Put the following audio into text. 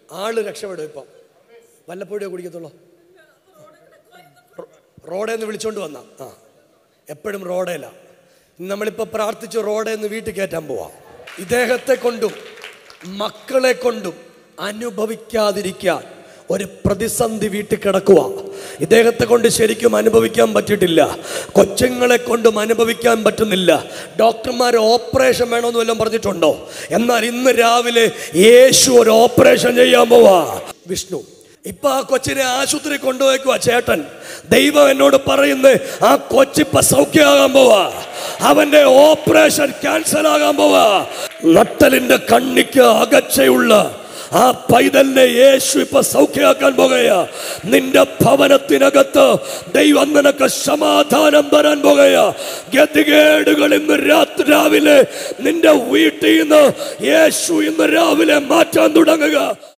ആള് രക്ഷപ്പെടും ഇപ്പം വല്ലപ്പോഴേ കുടിക്കത്തുള്ളൂ റോഡേ നിന്ന് വിളിച്ചോണ്ട് വന്ന ആ എപ്പോഴും റോഡേല നമ്മളിപ്പോൾ പ്രാർത്ഥിച്ച് റോഡേ നിന്ന് വീട്ടിൽ കയറ്റാൻ പോവാ ഇദ്ദേഹത്തെ കൊണ്ടും മക്കളെ കൊണ്ടും അനുഭവിക്കാതിരിക്കാൻ ഒരു പ്രതിസന്ധി വീട്ടിൽ കിടക്കുക ഇദ്ദേഹത്തെ കൊണ്ട് ശരിക്കും അനുഭവിക്കാൻ പറ്റിയിട്ടില്ല കൊച്ചുങ്ങളെ കൊണ്ടും അനുഭവിക്കാൻ പറ്റുന്നില്ല ഡോക്ടർമാർ ഓപ്പറേഷൻ വേണമെന്ന് വല്ലതും പറഞ്ഞിട്ടുണ്ടോ എന്നാൽ ഇന്ന് രാവിലെ യേശു ഒരു ഓപ്പറേഷൻ ചെയ്യാൻ പോവാ വിഷ്ണു ഇപ്പൊ ആ കൊച്ചിനെ ആശുപത്രി കൊണ്ടുപോയിക്കുവാ ചേട്ടൻ ദൈവം എന്നോട് പറയുന്നത് ആ കൊച്ചിപ്പ സൗഖ്യമാകാൻ പോവാ അവന്റെ ഓപ്പറേഷൻ ക്യാൻസൽ ആകാൻ പോവാ നട്ടലിന്റെ കണ്ണിക്ക് അകച്ചയുള്ള ആ പൈതലിനെ യേശു ഇപ്പൊ സൗഖ്യമാക്കാൻ പോകുകയാ നിന്റെ ഭവനത്തിനകത്ത് ദൈവം നിനക്ക് സമാധാനം തരാൻ പോകുകയാ ഗതികേടുകൾ ഇന്ന് രാത്രി രാവിലെ നിന്റെ വീട്ടിൽ നിന്ന് യേശു ഇന്ന് രാവിലെ മാറ്റാൻ തുടങ്ങുക